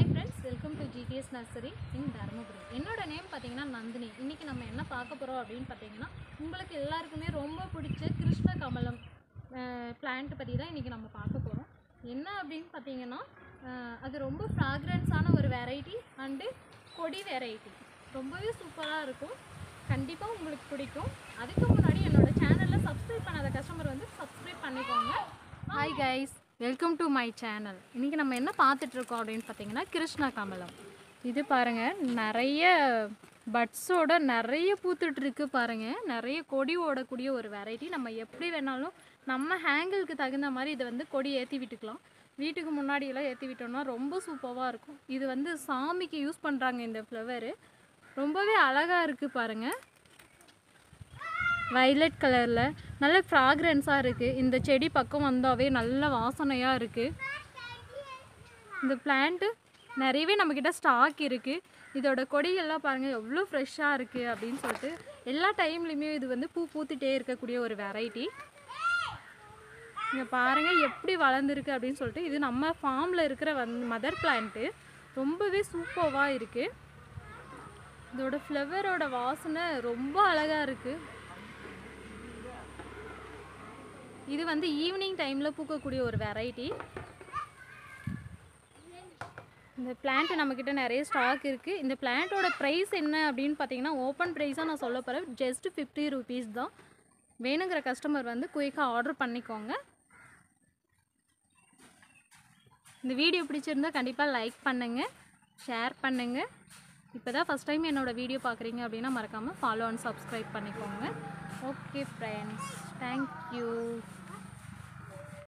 friends welcome to GTS nursery in Dharmapuri என்னோட name பார்த்தீங்கன்னா நந்தினி இன்றைக்கி நம்ம என்ன பார்க்க போகிறோம் அப்படின்னு பார்த்தீங்கன்னா உங்களுக்கு எல்லாருக்குமே ரொம்ப பிடிச்ச கிருஷ்ண கமலம் பிளான்ட் பற்றி தான் இன்றைக்கி நம்ம பார்க்க போகிறோம் என்ன அப்படின்னு பார்த்தீங்கன்னா அஹ், அது ரொம்ப ஃப்ராக்ரன்ஸான ஒரு வெரைட்டி அண்டு கொடி வெரைட்டி ரொம்பவே சூப்பராக இருக்கும் கண்டிப்பாக உங்களுக்கு பிடிக்கும் அதுக்கு முன்னாடி என்னோட சேனலில் சப்ஸ்கிரைப் பண்ணாத கஸ்டமர் வந்து சப்ஸ்கிரைப் பண்ணிக்கோங்க hi guys welcome to my channel இன்றைக்கி நம்ம என்ன பார்த்துட்ருக்கோம் அப்படின்னு பார்த்தீங்கன்னா கிருஷ்ண கமலம் இது பாருங்கள் நிறைய பட்ஸோட நிறைய பூத்துட்டு இருக்கு பாருங்கள் நிறைய கொடி ஓடக்கூடிய ஒரு வெரைட்டி நம்ம எப்படி வேணாலும் நம்ம ஹேங்கிளுக்கு தகுந்த மாதிரி இதை வந்து கொடி ஏற்றி விட்டுக்கலாம் வீட்டுக்கு முன்னாடியெல்லாம் ஏற்றி விட்டோம்னா ரொம்ப சூப்பராக இருக்கும் இது வந்து சாமிக்கு யூஸ் பண்ணுறாங்க இந்த ஃப்ளவரு ரொம்பவே அழகாக இருக்குது பாருங்கள் வைலட் கலரில் நல்ல ஃப்ராக்ரன்ஸாக இருக்குது இந்த செடி பக்கம் வந்தாவே நல்ல வாசனையாக இருக்குது இந்த பிளான்ட்டு நிறையவே நம்மக்கிட்ட ஸ்டாக் இருக்குது இதோட கொடிகள்லாம் பாருங்கள் எவ்வளோ ஃப்ரெஷ்ஷாக இருக்குது அப்படின்னு சொல்லிட்டு எல்லா டைம்லேயுமே இது வந்து பூ பூத்துட்டே இருக்கக்கூடிய ஒரு வெரைட்டி இங்கே பாருங்கள் எப்படி வளர்ந்துருக்கு அப்படின்னு சொல்லிட்டு இது நம்ம ஃபார்மில் இருக்கிற வந் மதர் பிளான்ட்டு ரொம்பவே சூப்பராக இருக்குது இதோட ஃப்ளவரோட வாசனை ரொம்ப அழகாக இருக்குது இது வந்து ஈவினிங் டைமில் பூக்கக்கூடிய ஒரு வெரைட்டி இந்த பிளான்ட் நம்மக்கிட்ட நிறைய ஸ்டாக் இருக்குது இந்த பிளான்ட்டோட ப்ரைஸ் என்ன அப்படின்னு பார்த்தீங்கன்னா ஓப்பன் ப்ரைஸாக நான் சொல்ல போகிறேன் ஜஸ்ட் ஃபிஃப்டி ருபீஸ் தான் வேணுங்கிற கஸ்டமர் வந்து குயிக்காக ஆர்டர் பண்ணிக்கோங்க இந்த வீடியோ பிடிச்சிருந்தா கண்டிப்பாக லைக் பண்ணுங்கள் ஷேர் பண்ணுங்கள் இப்போ தான் ஃபஸ்ட் டைம் என்னோடய வீடியோ பார்க்குறீங்க அப்படின்னா மறக்காமல் ஃபாலோ அண்ட் சப்ஸ்கிரைப் பண்ணிக்கோங்க ஓகே ஃப்ரெண்ட்ஸ் தேங்க்யூ